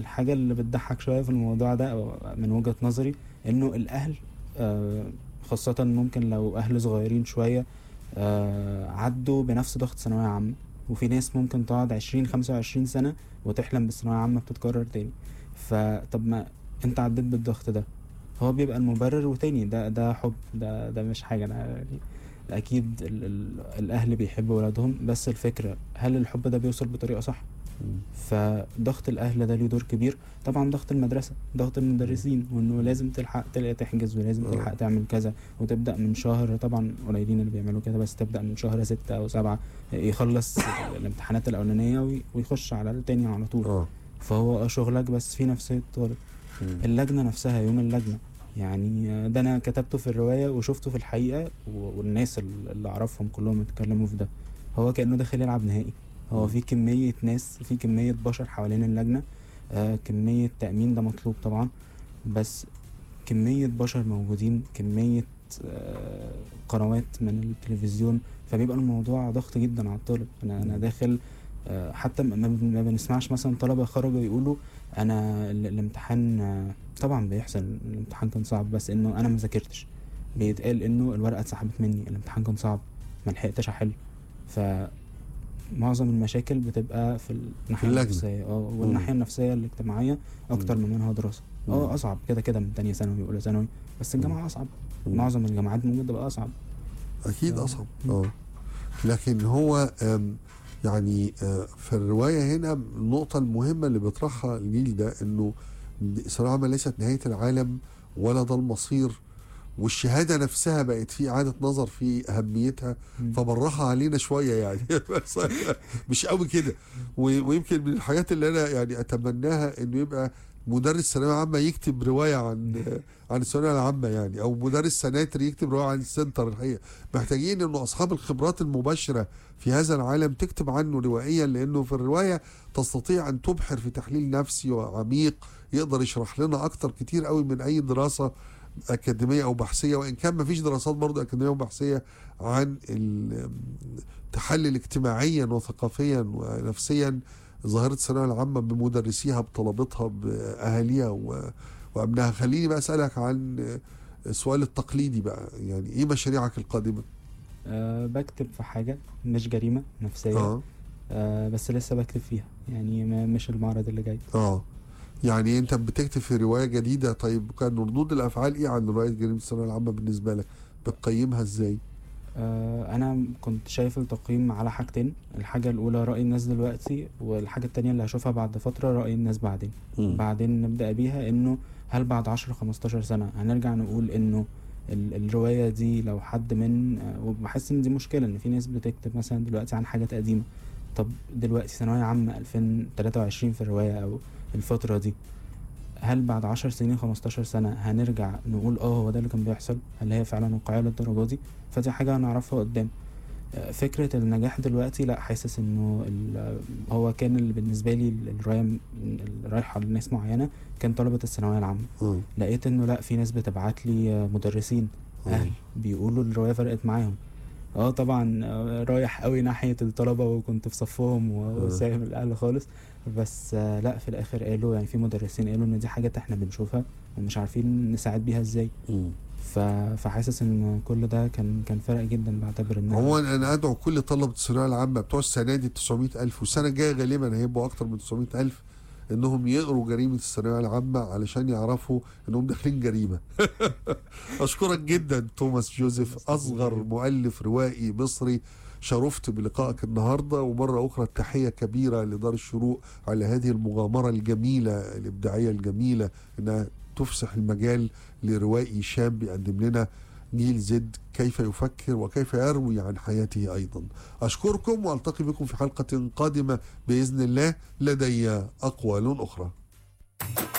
الحاجة اللي بتضحك شوية في الموضوع ده أو من وجهة نظري إنه الأهل آه، خاصة ممكن لو أهل صغيرين شوية آه، عدوا بنفس ضغط ثانوية عامة وفي ناس ممكن تقعد عشرين خمسة وعشرين سنة وتحلم بالثانوية عامة بتتكرر تاني فطب ما انت عديت بالضغط ده هو بيبقى المبرر وتاني ده ده حب ده ده مش حاجة أنا يعني أكيد ال ال الأهل بيحبوا ولادهم بس الفكرة هل الحب ده بيوصل بطريقة صح؟ مم. فضغط الاهل ده له دور كبير طبعا ضغط المدرسه ضغط المدرسين وانه لازم تلحق تل- تحجز ولازم آه. تلحق تعمل كذا وتبدا من شهر طبعا قليلين اللي بيعملوا كده بس تبدا من شهر ستة او سبعة يخلص الامتحانات الاولانيه وي- ويخش على التاني على طول اه فهو اه شغلك بس في نفسيه الطالب مم. اللجنه نفسها يوم اللجنه يعني آه، ده انا كتبته في الروايه وشفته في الحقيقه و- والناس ال- اللي اعرفهم كلهم اتكلموا في ده هو كانه داخل يلعب نهائي هو مم. في كميه ناس في كميه بشر حوالين اللجنه آه كميه تامين ده مطلوب طبعا بس كميه بشر موجودين كميه آه قنوات من التلفزيون فبيبقى الموضوع ضغط جدا على الطالب انا انا مم. داخل آه، حتى ما ما بن- ما بنسمعش مثلا طلبة خرجوا يقولوا انا ال- الامتحان آه، طبعا بيحصل الامتحان كان صعب بس انه انا ما ذاكرتش بيتقال انه الورقة اتسحبت مني الامتحان كان صعب ما لحقتش احل فمعظم المشاكل بتبقى في الناحية اللجنة. النفسية اه والناحية النفسية الاجتماعية اكتر مم. من منها دراسة مم. اه اصعب كده كده من تانية ثانوي واولى ثانوي بس الجامعة اصعب مم. معظم الجامعات ممكن تبقى اصعب اكيد آه. اصعب مم. اه لكن هو آم، يعني آه، في الروايه هنا النقطه المهمه اللي بيطرحها الجيل ده انه الثانويه العامه ليست نهايه العالم ولا ده المصير والشهاده نفسها بقت في اعاده نظر في اهميتها مم. فبرها علينا شويه يعني بس مش قوي كده و- ويمكن من الحاجات اللي انا يعني اتمناها انه يبقى مدرس ثانويه عامه يكتب روايه عن عن الثانويه العامه يعني او مدرس سناتر يكتب روايه عن السنتر الحقيقه محتاجين انه اصحاب الخبرات المباشره في هذا العالم تكتب عنه روائيا لانه في الروايه تستطيع ان تبحر في تحليل نفسي وعميق يقدر يشرح لنا اكتر كتير قوي من اي دراسه اكاديميه او بحثيه وان كان ما فيش دراسات برضه اكاديميه وبحثيه عن التحلل اجتماعيا وثقافيا ونفسيا ظاهره الثانويه العامه بمدرسيها بطلبتها باهاليها و- وابنائها خليني بقى اسالك عن السؤال التقليدي بقى يعني ايه مشاريعك القادمه؟ أه بكتب في حاجة مش جريمة نفسية اه أه بس لسه بكتب فيها يعني ما مش المعرض اللي جاي اه يعني انت بتكتب في روايه جديده طيب كان ردود الافعال ايه عن روايه جريمه الثانويه العامه بالنسبه لك؟ بتقيمها ازاي؟ أه انا كنت شايف التقييم على حاجتين الحاجة الاولى رأي الناس دلوقتي والحاجة التانية اللي هشوفها بعد فترة رأي الناس بعدين بعدين نبدأ بيها انه هل بعد 10 15 سنة هنرجع نقول انه ال- الرواية دي لو حد من آه، وبحس ان دي مشكلة ان في ناس بتكتب مثلا دلوقتي عن حاجات قديمة طب دلوقتي ثانوية عامة 2023 في الرواية او الفترة دي هل بعد 10 سنين 15 سنة هنرجع نقول اه هو ده اللي كان بيحصل هل هي فعلا واقعية للدرجة دي فدي حاجة هنعرفها قدام آه، فكرة النجاح دلوقتي لا حاسس انه ال- هو كان اللي بالنسبة لي ال- الرواية م- اللي رايحة لناس معينة كان طلبة الثانوية العامة اه لقيت انه لا في ناس بتبعت لي آه، مدرسين اهل بيقولوا الرواية فرقت معاهم اه طبعا آه، رايح قوي ناحية الطلبة وكنت في صفهم و- آه. وسايب الاهل خالص بس آه، لا في الاخر قالوا يعني في مدرسين قالوا ان دي حاجات احنا بنشوفها ومش عارفين نساعد بيها ازاي مم. ف... فحاسس ان كل ده كان كان فرق جدا بعتبر ان عموما انا ادعو كل طلبه الثانويه العامه بتوع السنه دي 900000 والسنه الجايه غالبا هيبقوا اكتر من 900000 انهم يقروا جريمه الثانويه العامه علشان يعرفوا انهم داخلين جريمه. اشكرك جدا توماس جوزيف اصغر مؤلف روائي مصري شرفت بلقائك النهارده ومره اخرى تحيه كبيره لدار الشروق على هذه المغامره الجميله الابداعيه الجميله انها تفسح المجال لروائي شاب بيقدم لنا جيل زد كيف يفكر وكيف يروي عن حياته ايضا. اشكركم والتقي بكم في حلقه قادمه باذن الله لدي اقوال اخرى.